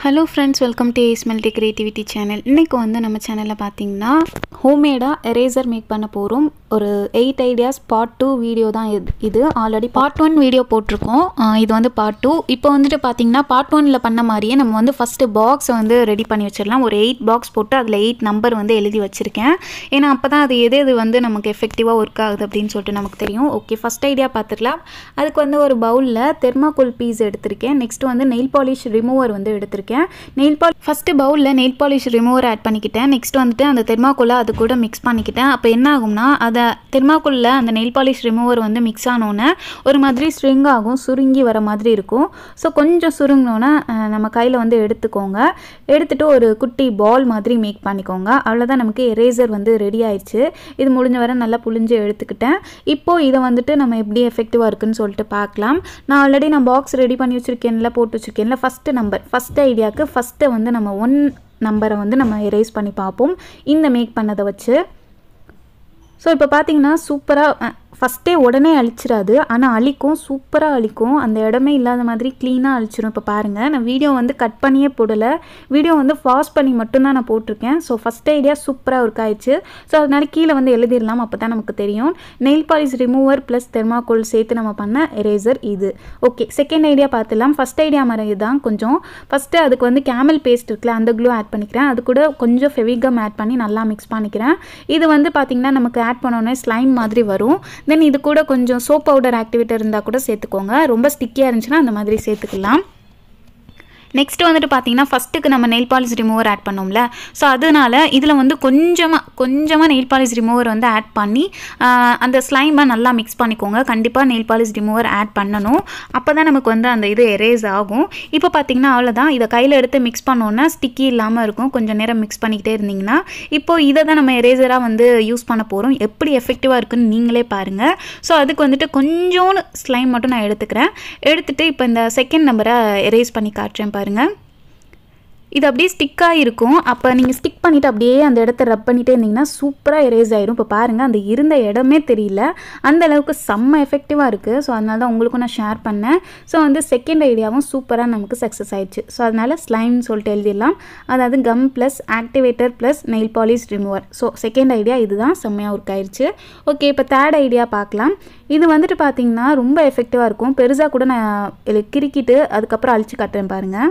hello friends welcome to ace multi creativity channel இன்றைக்கி வந்து நம்ம சேனலில் பார்த்தீங்கன்னா ஹோம்மேடாக எரேசர் மேக் பண்ண போகிறோம் ஒரு eight ideas part two video தான் இது இது ஆல்ரெடி பார்ட் ஒன் வீடியோ போட்டிருக்கோம் ஆஹ் இது வந்து பார்ட் டூ இப்போ வந்துட்டு பார்த்தீங்கன்னா பார்ட் ஒனில் பண்ண மாதிரியே நம்ம வந்து ஃபஸ்ட்டு பாக்ஸை வந்து ரெடி பண்ணி வச்சிடலாம் ஒரு எயிட் பாக்ஸ் போட்டு அதில் எயிட் நம்பர் வந்து எழுதி வச்சுருக்கேன் ஏன்னா அப்போ தான் அது எது எது வந்து நமக்கு எஃபெக்டிவாக ஒர்க் ஆகுது அப்படின்னு சொல்லிட்டு நமக்கு தெரியும் ஓகே ஃபஸ்ட் ஐடியா பார்த்துக்கலாம் அதுக்கு வந்து ஒரு பவுலில் தெர்மாக்கோல் பீஸ் எடுத்திருக்கேன் நெக்ஸ்ட் வந்து நெயில் பாலிஷ் ரிமூவர் வந்து எடுத்திருக்கேன் நெயில் பால் ஃபஸ்ட்டு பவுலில் நெயில் பாலிஷ் ரிமூவர் ஆட் பண்ணிக்கிட்டேன் நெக்ஸ்ட் வந்துட்டு அந்த தெர்மாக்கோலை அது கூட மிக்ஸ் பண்ணிக்கிட்டேன் அப்போ என்ன ஆகும்னா அதை தெர்மாக்கோலில் அந்த நெயில் பாலிஷ் ரிமூவர் வந்து மிக்ஸ் ஆனோன்னே ஒரு மாதிரி ஸ்ட்ரிங் ஆகும் சுருங்கி வர மாதிரி இருக்கும் ஸோ கொஞ்சம் சுருங்கினோன்னே அஹ், நம்ம கையில் வந்து எடுத்துக்கோங்க எடுத்துட்டு ஒரு குட்டி பால் மாதிரி மேக் பண்ணிக்கோங்க அவ்வளோதான் நமக்கு எரேசர் வந்து ரெடி ஆயிடுச்சு இது முடிஞ்ச வரை நல்லா புழிஞ்சு எடுத்துக்கிட்டேன் இப்போது இதை வந்துட்டு நம்ம எப்படி எஃபெக்டிவாக இருக்குன்னு சொல்லிட்டு பார்க்கலாம் நான் ஆல்ரெடி நான் பாக்ஸ் ரெடி பண்ணி வச்சுருக்கேன்ல போட்டு வச்சுருக்கேன்ல ஃபஸ்ட்டு நம்பர் ஃபஸ்ட் ஐடியாவுக்கு ஃபஸ்ட்டு வந்து நம்ம ஒன் நம்பரை வந்து நம்ம எரேஸ் பண்ணி பார்ப்போம் இந்த மேக் பண்ணதை வச்சு ஸோ இப்போ பார்த்தீங்கன்னா சூப்பராக ஃபஸ்ட்டே உடனே அழிச்சிடாது ஆனால் அழிக்கும் சூப்பராக அழிக்கும் அந்த இடமே இல்லாத மாதிரி க்ளீனாக அழிச்சிரும் இப்போ பாருங்கள் நான் வீடியோ வந்து கட் பண்ணியே போடலை வீடியோ வந்து ஃபாஸ்ட் பண்ணி மட்டும்தான் நான் போட்டிருக்கேன் ஸோ ஃபஸ்ட் ஐடியா சூப்பராக ஒர்க் ஆயிடுச்சு ஸோ அதனால கீழே வந்து எழுதிடலாம் அப்போ தான் நமக்கு தெரியும் nail polish remover plus thermocol சேர்த்து நம்ம பண்ண எரேசர் இது ஓகே செகண்ட் ஐடியா பார்த்துலாம் ஃபஸ்ட் ஐடியா மாதிரி தான் கொஞ்சம் ஃபஸ்ட்டு அதுக்கு வந்து கேமல் பேஸ்ட் இருக்குல்ல அந்த க்ளூ ஆட் பண்ணிக்கிறேன் அது கூட கொஞ்சம் ஃபெவிகம் ஆட் பண்ணி நல்லா மிக்ஸ் பண்ணிக்கிறேன் இது வந்து பார்த்திங்கன்னா நமக்கு ஆட் பண்ணோன்னே ஸ்லைம் மாதிரி வரும் தென் இது கூட கொஞ்சம் சோப் பவுடர் ஆக்டிவேட்டர் இருந்தால் கூட சேர்த்துக்கோங்க ரொம்ப ஸ்டிக்கியாக இருந்துச்சுன்னா அந்த மாதிரி சேர்த்துக்கலாம் நெக்ஸ்ட் வந்துட்டு பார்த்தீங்கன்னா ஃபஸ்ட்டுக்கு நம்ம நெயில் பாலிஷ் ரிமூவர் ஆட் பண்ணோம்ல ஸோ அதனால இதில் வந்து கொஞ்சமாக கொஞ்சமாக நெயில் பாலிஷ் ரிமூவர் வந்து ஆட் பண்ணி ஆஹ், அந்த ஸ்லைமை நல்லா மிக்ஸ் பண்ணிக்கோங்க கண்டிப்பாக நெயில் பாலிஷ் ரிமூவர் ஆட் பண்ணணும் அப்போ தான் நமக்கு வந்து அந்த இது எரேஸ் ஆகும் இப்போ பார்த்தீங்கன்னா அவ்வளோதான் இதை கையில் எடுத்து மிக்ஸ் பண்ணோன்னா ஸ்டிக்கி இல்லாமல் இருக்கும் கொஞ்சம் நேரம் மிக்ஸ் பண்ணிக்கிட்டே இருந்தீங்கன்னா இப்போ இதை தான் நம்ம எரேசராக வந்து யூஸ் பண்ண போகிறோம் எப்படி எஃபெக்டிவாக இருக்குன்னு நீங்களே பாருங்கள் ஸோ அதுக்கு வந்துட்டு கொஞ்சோண்டு ஸ்லைம் மட்டும் நான் எடுத்துக்கிறேன் எடுத்துகிட்டு இப்போ இந்த செகண்ட் நம்பரை எரேஸ் பண்ணி காட்டுறேன் பாருங்கள் இது அப்படியே ஸ்டிக்காக இருக்கும் அப்போ நீங்கள் ஸ்டிக் பண்ணிவிட்டு அப்படியே அந்த இடத்த ரப் பண்ணிட்டே இருந்தீங்கன்னா சூப்பராக எரேஸ் ஆயிரும் இப்போ பாருங்கள் அந்த இருந்த இடமே தெரியல அந்த அளவுக்கு செம்ம எஃபெக்டிவாக இருக்குது ஸோ அதனால தான் உங்களுக்கும் நான் ஷேர் பண்ணேன் ஸோ வந்து செகண்ட் ஐடியாவும் சூப்பராக நமக்கு சக்ஸஸ் ஆயிடுச்சு ஸோ அதனால் ஸ்லைம்னு சொல்லிட்டு எழுதிடலாம் அதாவது gum plus activator plus nail polish remover so second idea இதுதான் செம்மையாக ஒர்க் ஆயிடுச்சு ஓகே இப்போ தேர்ட் ஐடியா பார்க்கலாம் இது வந்துட்டு பார்த்தீங்கன்னா ரொம்ப எஃபெக்டிவாக இருக்கும் பெருசாக கூட நான் இதுல கிறுக்கிட்டு அதுக்கப்புறம் அழிச்சு காட்டுறேன் பாருங்கள்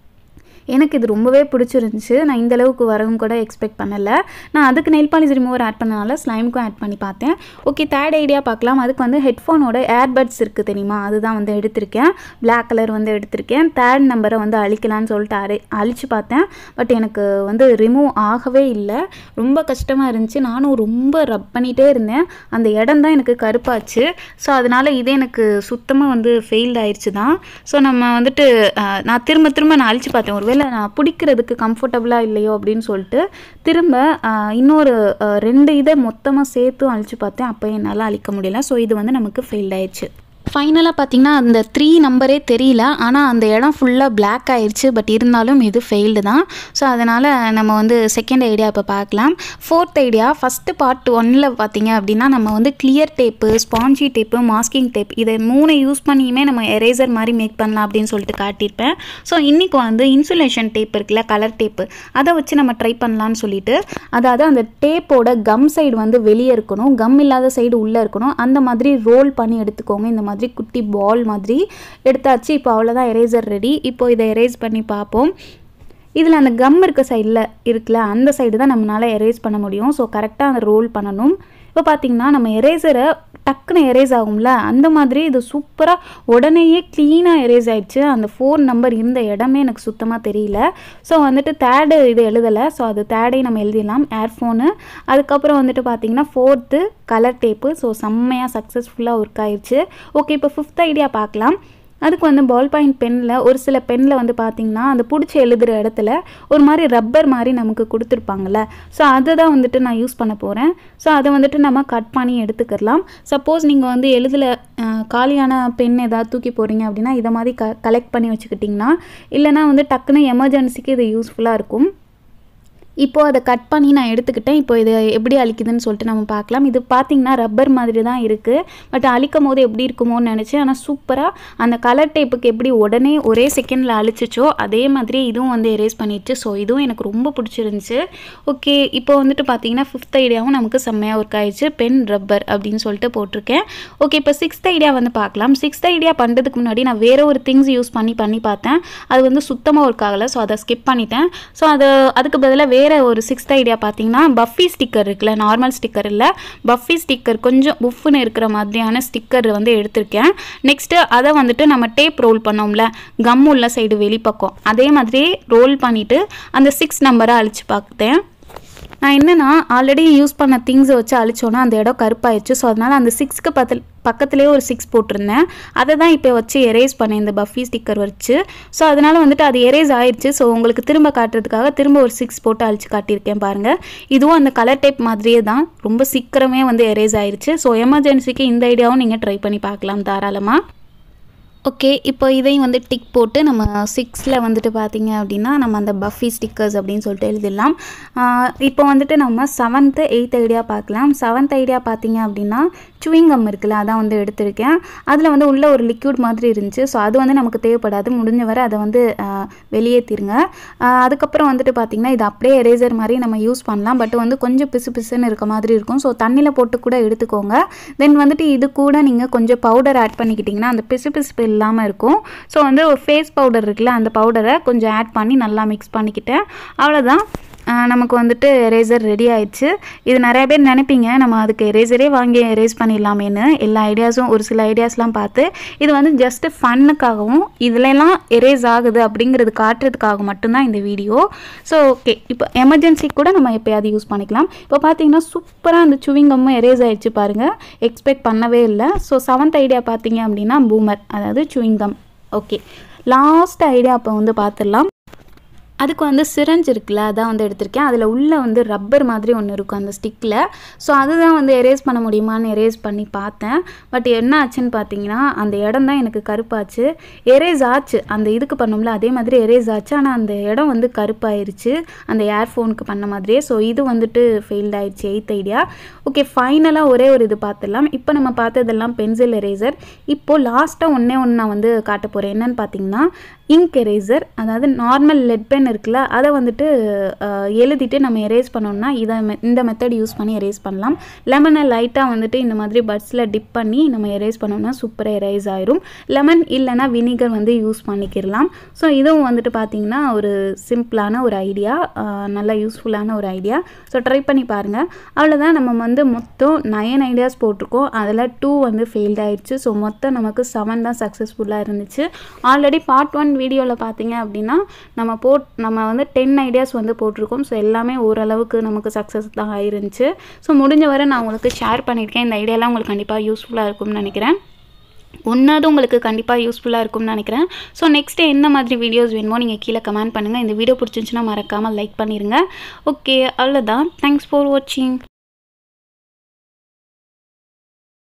எனக்கு இது ரொம்பவே பிடிச்சிருந்துச்சு நான் இந்த அளவுக்கு வரவும் கூட எக்ஸ்பெக்ட் பண்ணலை நான் அதுக்கு நெயில் பாலிஷ் ரிமூவர் ஆட் பண்ணனால ஸ்லைமுக்கும் ஆட் பண்ணி பார்த்தேன் ஓகே தேர்ட் ஐடியா பார்க்கலாம் அதுக்கு வந்து ஹெட்ஃபோனோட ஏர்பட்ஸ் இருக்குது தெரியுமா அதுதான் வந்து எடுத்திருக்கேன் Black கலர் வந்து எடுத்திருக்கேன் தேர்ட் நம்பரை வந்து அழிக்கலான்னு சொல்லிட்டு அரை அழிச்சு பார்த்தேன் பட் எனக்கு வந்து ரிமூவ் ஆகவே இல்லை ரொம்ப கஷ்டமாக இருந்துச்சு நானும் ரொம்ப ரப் பண்ணிகிட்டே இருந்தேன் அந்த இடம் தான் எனக்கு கருப்பாச்சு ஸோ அதனால் இது எனக்கு சுத்தமாக வந்து ஃபெயில்ட் ஆயிடுச்சு தான் ஸோ நம்ம வந்துட்டு அஹ், நான் திரும்ப திரும்ப நான் அழிச்சு பார்த்தேன் ஒருவேளை நான் பிடிக்கிறதுக்கு கம்ஃபர்டபுளாக இல்லையோ அப்படின்னு சொல்லிட்டு திரும்ப அஹ், இன்னொரு அஹ், ரெண்டு இதை மொத்தமாக சேர்த்தும் அழிச்சு பார்த்தேன் அப்போ என்னால் அழிக்க முடியல ஸோ இது வந்து நமக்கு ஃபெயில்ட் ஆயிடுச்சு ஃபைனலாக பார்த்தீங்கன்னா அந்த த்ரீ நம்பரே தெரியல ஆனால் அந்த இடம் ஃபுல்லாக Black ஆயிடுச்சு பட் இருந்தாலும் இது ஃபெயில்டு தான் ஸோ அதனால் நம்ம வந்து செகண்ட் ஐடியா இப்போ பார்க்கலாம் ஃபோர்த் ஐடியா ஃபஸ்ட்டு பார்ட் ஒன்னில் பார்த்தீங்க அப்படின்னா நம்ம வந்து clear tape sponge tape masking tape இதை மூணு யூஸ் பண்ணியுமே நம்ம எரேசர் மாதிரி மேக் பண்ணலாம் அப்படின்னு சொல்லிட்டு காட்டியிருப்பேன் ஸோ இன்றைக்கி வந்து இன்சுலேஷன் டேப் இருக்குல்ல கலர் டேப்பு அதை வச்சு நம்ம ட்ரை பண்ணலான்னு சொல்லிட்டு அதாவது அந்த டேப்போட கம் சைடு வந்து வெளியே இருக்கணும் கம் இல்லாத சைடு உள்ளே இருக்கணும் அந்த மாதிரி ரோல் பண்ணி எடுத்துக்கோங்க இந்த மாதிரி குட்டி பால் மாதிரி எடுத்தாச்சு இப்போ அவ்வளோதான் எரேசர் ரெடி இப்போ இதை எரேஸ் பண்ணி பார்ப்போம் இதில் அந்த கம் இருக்க சைடில் இருக்குல்ல அந்த சைடு தான் நம்மளால் எரேஸ் பண்ண முடியும் ஸோ கரெக்டாக அந்த ரோல் பண்ணணும் இப்போ பார்த்தீங்கன்னா நம்ம எரேசரை டக்குன்னு எரேஸ் ஆகும்ல அந்த மாதிரி இது சூப்பராக உடனேயே க்ளீனாக எரேஸ் ஆயிடுச்சு அந்த ஃபோர் நம்பர் இருந்த இடமே எனக்கு சுத்தமாக தெரியல ஸோ வந்துட்டு தேர்டு இது எழுதலை ஸோ அது தேர்டையும் நம்ம எழுதிடலாம் ஏர்ஃபோனு அதுக்கப்புறம் வந்துட்டு பார்த்தீங்கன்னா ஃபோர்த்து கலர் டேப்பு ஸோ செம்மையாக சக்ஸஸ்ஃபுல்லாக ஒர்க் ஆயிடுச்சு ஓகே இப்போ ஃபிஃப்த் ஐடியா பார்க்கலாம் அதுக்கு வந்து பால் பாயிண்ட் பெனில் ஒரு சில பெனில் வந்து பார்த்தீங்கன்னா அந்த பிடிச்சி எழுதுகிற இடத்துல ஒரு மாதிரி ரப்பர் மாதிரி நமக்கு கொடுத்துருப்பாங்கல்ல ஸோ அதை தான் வந்துட்டு நான் யூஸ் பண்ண போகிறேன் ஸோ அதை வந்துட்டு நம்ம கட் பண்ணி எடுத்துக்கலாம் சப்போஸ் நீங்கள் வந்து எழுதல அஹ், காலியான பென் ஏதாவது தூக்கி போகிறீங்க அப்படின்னா இதை மாதிரி க கலெக்ட் பண்ணி வச்சுக்கிட்டிங்கன்னா இல்லைனா வந்து டக்குன்னு எமர்ஜென்சிக்கு இது யூஸ்ஃபுல்லாக இருக்கும் இப்போது அதை கட் பண்ணி நான் எடுத்துக்கிட்டேன் இப்போ இது எப்படி அழிக்குதுன்னு சொல்லிட்டு நம்ம பார்க்கலாம் இது பார்த்திங்கன்னா ரப்பர் மாதிரி தான் இருக்குது பட் அழிக்கும் போது எப்படி இருக்குமோன்னு நினச்சேன் ஆனால் சூப்பராக அந்த கலர் டேப்புக்கு எப்படி உடனே ஒரே செகண்டில் அழிச்சிச்சோ அதே மாதிரி இதுவும் வந்து எரேஸ் பண்ணிடுச்சு ஸோ இதுவும் எனக்கு ரொம்ப பிடிச்சிருந்துச்சு ஓகே இப்போ வந்துட்டு பார்த்தீங்கன்னா ஃபிஃப்த் ஐடியாவும் நமக்கு செம்மையாக ஒர்க் ஆயிடுச்சு பென் ரப்பர் அப்படின்னு சொல்லிட்டு போட்டிருக்கேன் ஓகே இப்போ சிக்ஸ்த் ஐடியா வந்து பார்க்கலாம் சிக்ஸ்த் ஐடியா பண்ணுறதுக்கு முன்னாடி நான் வேறு ஒரு திங்ஸ் யூஸ் பண்ணி பண்ணி பார்த்தேன் அது வந்து சுத்தமாக ஒர்க் ஆகலை ஸோ அதை ஸ்கிப் பண்ணிட்டேன் ஸோ அது அதுக்கு பதிலாக வேறு ஒரு சிக்ஸ்த் ஐடியா பார்த்தீங்கன்னா பஃபி ஸ்டிக்கர் இருக்குல்ல நார்மல் ஸ்டிக்கர் இல்லை பஃபி ஸ்டிக்கர் கொஞ்சம் புஃப்னு இருக்கிற மாதிரியான ஸ்டிக்கர் வந்து எடுத்திருக்கேன் நெக்ஸ்ட்டு அதை வந்துட்டு நம்ம டேப் ரோல் பண்ணோம்ல கம் உள்ள சைடு வெளிப்பக்கம் அதே மாதிரி ரோல் பண்ணிவிட்டு அந்த சிக்ஸ் நம்பரை அழிச்சு பார்த்தேன் நான் என்னென்னா ஆல்ரெடி யூஸ் பண்ண திங்ஸை வச்சு அழிச்சோன்னா அந்த இடம் கருப்பாயிடுச்சு ஸோ அதனால் அந்த சிக்ஸ்க்கு பக்கத்தில் பக்கத்துலேயே ஒரு சிக்ஸ் போட்டிருந்தேன் அதை தான் இப்போ வச்சு எரேஸ் பண்ணேன் இந்த பஃபி ஸ்டிக்கர் வச்சு ஸோ அதனால் வந்துட்டு அது எரேஸ் ஆயிடுச்சு ஸோ உங்களுக்கு திரும்ப காட்டுறதுக்காக திரும்ப ஒரு சிக்ஸ் போட்டு அழிச்சு காட்டியிருக்கேன் பாருங்கள் இதுவும் அந்த கலர் டைப் மாதிரியே தான் ரொம்ப சீக்கிரமே வந்து எரேஸ் ஆயிடுச்சு ஸோ எமர்ஜென்சிக்கு இந்த ஐடியாவும் நீங்கள் ட்ரை பண்ணி பார்க்கலாம் தாராளமாக ஓகே இப்போ இதையும் வந்து டிக் போட்டு நம்ம சிக்ஸில் வந்துட்டு பார்த்தீங்க அப்படின்னா நம்ம அந்த பஃபி ஸ்டிக்கர்ஸ் அப்படின்னு சொல்லிட்டு எழுதிடலாம் ஆஹ் இப்போ வந்துட்டு நம்ம செவன்த்து எயித் ஐடியா பார்க்கலாம் செவன்த் ஐடியா பார்த்தீங்க அப்படின்னா chewing gum இருக்குல்ல அதான் வந்து எடுத்திருக்கேன் அதில் வந்து உள்ள ஒரு லிக்யூட் மாதிரி இருந்துச்சு ஸோ அது வந்து நமக்கு தேவைப்படாது முடிஞ்ச வரை அதை வந்து ஆஹ் வெளியேற்றிருங்க ஆஹ் அதுக்கப்புறம் வந்துட்டு பார்த்தீங்கன்னா இது அப்படியே எரேசர் மாதிரி நம்ம யூஸ் பண்ணலாம் பட் வந்து கொஞ்சம் பிசு பிசுன்னு இருக்க மாதிரி இருக்கும் ஸோ தண்ணியில் போட்டு கூட எடுத்துக்கோங்க தென் வந்துட்டு இது கூட நீங்கள் கொஞ்சம் பவுடர் ஆட் பண்ணிக்கிட்டிங்கன்னா அந்த பிசு பிசுப்பு இல்லாமல் இருக்கும் ஸோ வந்து ஒரு ஃபேஸ் பவுடர் இருக்குல்ல அந்த பவுடரை கொஞ்சம் ஆட் பண்ணி நல்லா மிக்ஸ் பண்ணிக்கிட்டேன் அவ்வளோதான் ஆஹ் நமக்கு வந்துட்டு எரேசர் ரெடி ஆயிடுச்சு இது நிறைய பேர் நினைப்பீங்க நம்ம அதுக்கு எரேசரே வாங்கி எரேஸ் பண்ணிடலாமேன்னு எல்லா ஐடியாஸும் ஒரு சில ஐடியாஸ்லாம் பார்த்து இது வந்து ஜஸ்ட்டு ஃபன்னுக்காகவும் இதுலலாம் எரேஸ் ஆகுது அப்படிங்கிறது காட்டுறதுக்காக மட்டும்தான் இந்த வீடியோ ஸோ ஓகே இப்போ எமர்ஜென்சி கூட நம்ம எப்போயாவது யூஸ் பண்ணிக்கலாம் இப்போ பார்த்தீங்கன்னா சூப்பராக அந்த சுவிங்கம்மும் எரேஸ் ஆயிடுச்சு பாருங்கள் எக்ஸ்பெக்ட் பண்ணவே இல்லை ஸோ செவன்த் ஐடியா பார்த்தீங்க அப்படின்னா பூமர் அதாவது சுவிங்கம் ஓகே லாஸ்ட் ஐடியா அப்போ வந்து பார்த்துடலாம் அதுக்கு வந்து சிரஞ்ச் இருக்குல்ல அதான் வந்து எடுத்திருக்கேன் அதில் உள்ளே வந்து ரப்பர் மாதிரி ஒன்று இருக்கும் அந்த ஸ்டிக்கில் ஸோ அதுதான் வந்து எரேஸ் பண்ண முடியுமான்னு எரேஸ் பண்ணி பார்த்தேன் பட் என்ன ஆச்சுன்னு பார்த்தீங்கன்னா அந்த இடம் தான் எனக்கு கருப்பாச்சு எரேஸ் ஆச்சு அந்த இதுக்கு பண்ணோம்ல அதே மாதிரி எரேஸ் ஆச்சு ஆனால் அந்த இடம் வந்து கருப்பாயிருச்சு அந்த ஏர்ஃபோனுக்கு பண்ண மாதிரியே ஸோ இது வந்துட்டு ஃபெயில்ட் ஆயிடுச்சு எயித் ஐடியா ஓகே ஃபைனலாக ஒரே ஒரு இது பார்த்துடலாம் இப்போ நம்ம பார்த்ததெல்லாம் பென்சில் எரேசர் இப்போது லாஸ்ட்டாக ஒன்றே ஒன்று நான் வந்து காட்ட போகிறேன் என்னன்னு பார்த்தீங்கன்னா இங்க் எரேசர் அதாவது நார்மல் லெட் பென் இருக்குல்ல அதை வந்துட்டு அஹ், எழுதிட்டு நம்ம எரேஸ் பண்ணோம்னா இதை மெ- இந்த மெத்தட் யூஸ் பண்ணி எரேஸ் பண்ணலாம் லெமனை லைட்டாக வந்துட்டு இந்த மாதிரி பட்ஸில் டிப் பண்ணி நம்ம எரேஸ் பண்ணோம்னா சூப்பராக எரேஸ் ஆயிரும் லெமன் இல்லைன்னா வினிகர் வந்து யூஸ் பண்ணிக்கிடலாம் ஸோ இதுவும் வந்துட்டு பார்த்தீங்கன்னா ஒரு சிம்பிளான ஒரு ஐடியா நல்ல யூஸ்ஃபுல்லான ஒரு ஐடியா ஸோ ட்ரை பண்ணி பாருங்கள் அவ்வளோதான் நம்ம வந்து மொத்தம் நயன் ஐடியாஸ் போட்டிருக்கோம் அதில் டூ வந்து ஃபெயில்ட் ஆயிடுச்சு ஸோ மொத்தம் நமக்கு செவன் தான் சக்ஸஸ்ஃபுல்லாக இருந்துச்சு ஆல்ரெடி பார்ட் ஒன் வீடியோவில் பார்த்தீங்க அப்படின்னா நம்ம போட் நம்ம வந்து டென் ஐடியாஸ் வந்து போட்டிருக்கோம் ஸோ எல்லாமே ஓரளவுக்கு நமக்கு சக்ஸஸ் தான் ஆயிருந்துச்சு ஸோ முடிஞ்ச வரை நான் உங்களுக்கு ஷேர் பண்ணியிருக்கேன் இந்த ஐடியாலாம் உங்களுக்கு கண்டிப்பாக யூஸ்ஃபுல்லாக இருக்கும்னு நினைக்கிறேன் ஒன்றாவது உங்களுக்கு கண்டிப்பாக யூஸ்ஃபுல்லாக இருக்கும்னு நினைக்கிறேன் ஸோ நெக்ஸ்ட்டு என்ன மாதிரி வீடியோஸ் வேணுமோ நீங்கள் கீழே கமெண்ட் பண்ணுங்கள் இந்த வீடியோ பிடிச்சிருந்துச்சுன்னா மறக்காமல் லைக் பண்ணிடுங்க ஓகே அவ்வளோதான் தேங்க்ஸ் ஃபார் வாட்சிங்